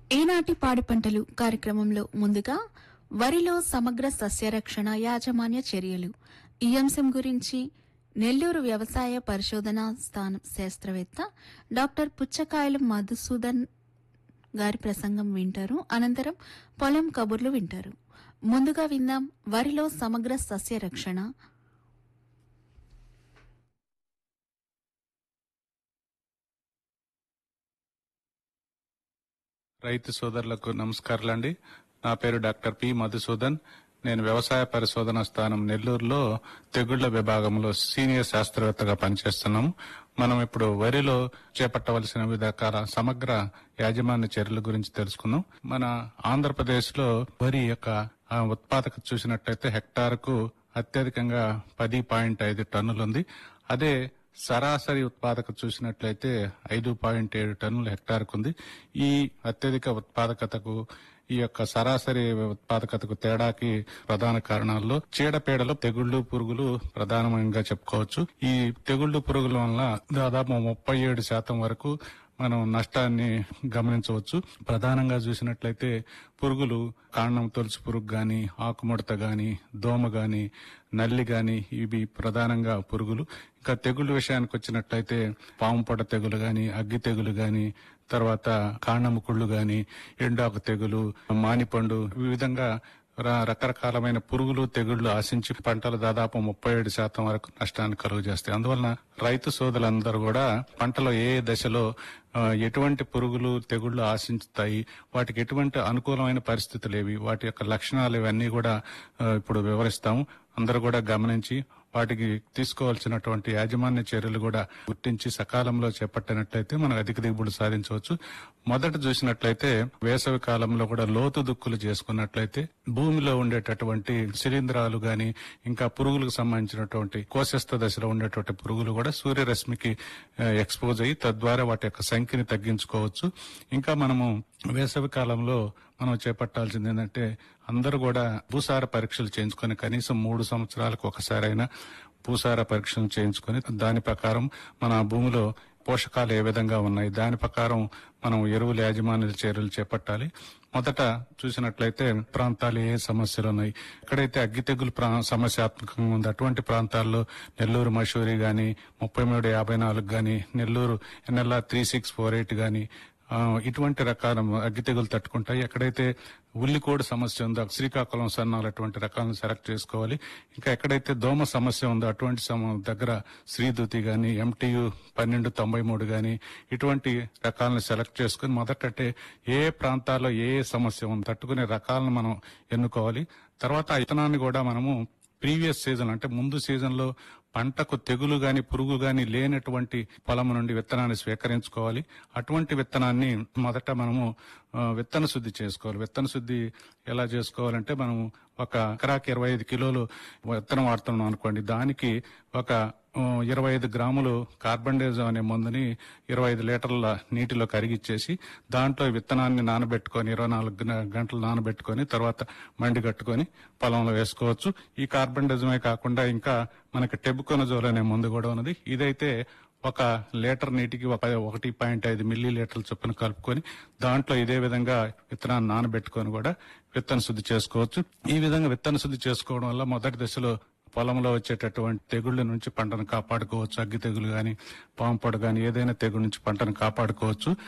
ఈనాటి పాడి పంటలు కార్యక్రమంలో ముందుగా వరిలో సమగ్ర సస్యరక్షణ యాజమాన్య చర్యలు ఈ అంశం గురించి నెల్లూరు వ్యవసాయ పరిశోధన స్థానం శాస్త్రవేత్త డాక్టర్ పుచ్చకాయలు మధుసూదన్ గారి ప్రసంగం వింటారు అనంతరం పొలం కబుర్లు వింటారు ముందుగా విందాం వరిలో సమగ్ర సస్యరక్షణ రైతు సోదరులకు నమస్కారాలండి నా పేరు డాక్టర్ పి మధుసూదన్ నేను వ్యవసాయ పరిశోధన స్థానం నెల్లూరులో తెగుళ్ల విభాగంలో సీనియర్ శాస్త్రవేత్తగా పనిచేస్తున్నాము మనం ఇప్పుడు వరిలో చేపట్టవలసిన వివిధ రకాల సమగ్ర యాజమాన్య చర్యల గురించి తెలుసుకుందాం మన ఆంధ్రప్రదేశ్ లో వరి యొక్క ఆ, ఉత్పాదకత చూసినట్లయితే హెక్టార్కు అత్యధికంగా పది పాయింట్ ఐదు టన్నులు ఉంది అదే సరాసరి ఉత్పాదకత చూసినట్లయితే ఐదు పాయింట్ ఏడు టన్నుల హెక్టార్కు ఉంది ఈ అత్యధిక ఉత్పాదకతకు ఈ యొక్క సరాసరి ఉత్పాదకతకు తేడాకి ప్రధాన కారణాల్లో చీడపీడలు తెగుళ్లు పురుగులు ప్రధానంగా చెప్పుకోవచ్చు ఈ తెగుళ్లు పురుగుల వల్ల దాదాపు ముప్పై ఏడు శాతం వరకు మనం నష్టాన్ని గమనించవచ్చు ప్రధానంగా చూసినట్లయితే పురుగులు కాండం తొలుచు పురుగు గాని ఆకుముడత గాని దోమ గాని నల్లి గాని ఇవి ప్రధానంగా పురుగులు ఇంకా తెగుళ్ళ విషయానికి వచ్చినట్లయితే పాము పొడ తెగులు గాని అగ్గి తెగులు గాని తర్వాత కాండము కుళ్ళు గాని ఎండాకు తెగులు మానిపండు ఈ విధంగా ర- రకరకాలమైన పురుగులు తెగుళ్లు ఆశించి పంటలు దాదాపు ముప్పై ఏడు శాతం వరకు నష్టాన్ని కలుగు చేస్తాయి అందువలన రైతు సోదరులందరూ కూడా పంటలో ఏ ఏ దశలో ఆ, ఎటువంటి పురుగులు తెగుళ్లు ఆశించుతాయి వాటికి ఎటువంటి అనుకూలమైన పరిస్థితులు ఏవి వాటి యొక్క లక్షణాలు ఇవన్నీ కూడా ఆ, ఇప్పుడు వివరిస్తాము అందరూ కూడా గమనించి వాటికి తీసుకోవాల్సినటువంటి యాజమాన్య చర్యలు కూడా గుర్తించి సకాలంలో చేపట్టినట్లయితే మనం అధిక దిగుబడి సాధించవచ్చు మొదట చూసినట్లయితే వేసవి కాలంలో కూడా లోతు దుక్కులు చేసుకున్నట్లయితే భూమిలో ఉండేటటువంటి శిలీంధ్రాలు గాని ఇంకా పురుగులకు సంబంధించినటువంటి కోశస్థ దశలో ఉండేటువంటి పురుగులు కూడా సూర్యరశ్మికి ఆ, ఎక్స్పోజ్ అయ్యి తద్వారా వాటి యొక్క సంఖ్యని తగ్గించుకోవచ్చు ఇంకా మనము వేసవి కాలంలో మనం చేపట్టాల్సింది ఏంటంటే అందరూ కూడా భూసార పరీక్షలు చేయించుకొని కనీసం మూడు సంవత్సరాలకు ఒకసారైనా భూసార పరీక్షలు చేయించుకొని దాని ప్రకారం మన భూమిలో పోషకాలు ఏ విధంగా ఉన్నాయి దాని ప్రకారం మనం ఎరువుల యాజమాన్య చర్యలు చేపట్టాలి మొదట చూసినట్లయితే ప్రాంతాలు ఏ సమస్యలు ఉన్నాయి ఎక్కడైతే అగ్గి తెగులు ప్రా- సమస్యాత్మకంగా ఉంది అటువంటి ప్రాంతాల్లో నెల్లూరు మషూరి గాని ముప్పై మూడు యాభై నాలుగు గాని Nellore NLR three six four eight గాని ఆ, ఇటువంటి రకాల అగ్గి తెగులు తట్టుకుంటాయి ఎక్కడైతే ఉల్లికోడు సమస్య ఉందో శ్రీకాకుళం సన్నాలు అటువంటి రకాలను సెలెక్ట్ చేసుకోవాలి ఇంకా ఎక్కడైతే దోమ సమస్య ఉందో అటువంటి సమ- దగ్గర శ్రీదూతి గాని ఎంటీయు పన్నెండు తొంభై మూడు గాని ఇటువంటి రకాలను సెలెక్ట్ చేసుకుని మొదటంటే ఏ ఏ ప్రాంతాల్లో ఏ ఏ సమస్య ఉంది తట్టుకునే రకాలను మనం ఎన్నుకోవాలి తర్వాత ఆ ఇతనాన్ని కూడా మనము ప్రీవియస్ సీజన్ అంటే ముందు సీజన్ లో పంటకు తెగులు గాని పురుగు గాని లేనటువంటి పొలం నుండి విత్తనాన్ని స్వీకరించుకోవాలి అటువంటి విత్తనాన్ని మొదట మనము ఆ, విత్తన శుద్ధి చేసుకోవాలి విత్తన శుద్ధి ఎలా చేసుకోవాలంటే మనం ఒక ఎకరాకి ఇరవై ఐదు కిలోలు విత్తనం వాడుతున్నాం అనుకోండి దానికి ఒక ఆ, ఇరవై ఐదు గ్రాములు కార్బన్ డైజం అనే మందుని ఇరవై ఐదు లీటర్ల నీటిలో కరిగిచ్చేసి దాంట్లో విత్తనాన్ని నానబెట్టుకొని ఇరవై నాలుగు గన- గంటలు నానబెట్టుకొని తర్వాత మండి కట్టుకొని పొలంలో వేసుకోవచ్చు ఈ కార్బన్ డైజమే కాకుండా ఇంకా మనకి టెబుకొనజోల్ అనే మందు కూడా ఉన్నది ఇదైతే ఒక లీటర్ నీటికి ఒక ఒకటి పాయింట్ ఐదు మిల్లీ లీటర్ల చొప్పున కలుపుకొని దాంట్లో ఇదే విధంగా విత్తనాన్ని నానబెట్టుకొని కూడా విత్తన శుద్ధి చేసుకోవచ్చు ఈ విధంగా విత్తన శుద్ధి చేసుకోవడం వల్ల మొదటి దశలో పొలంలో వచ్చేటటువంటి తెగుళ్ళ నుంచి పంటను కాపాడుకోవచ్చు అగ్గి తెగులు గాని పాము పొడ గాని ఏదైనా తెగులు నుంచి పంటను కాపాడుకోవచ్చు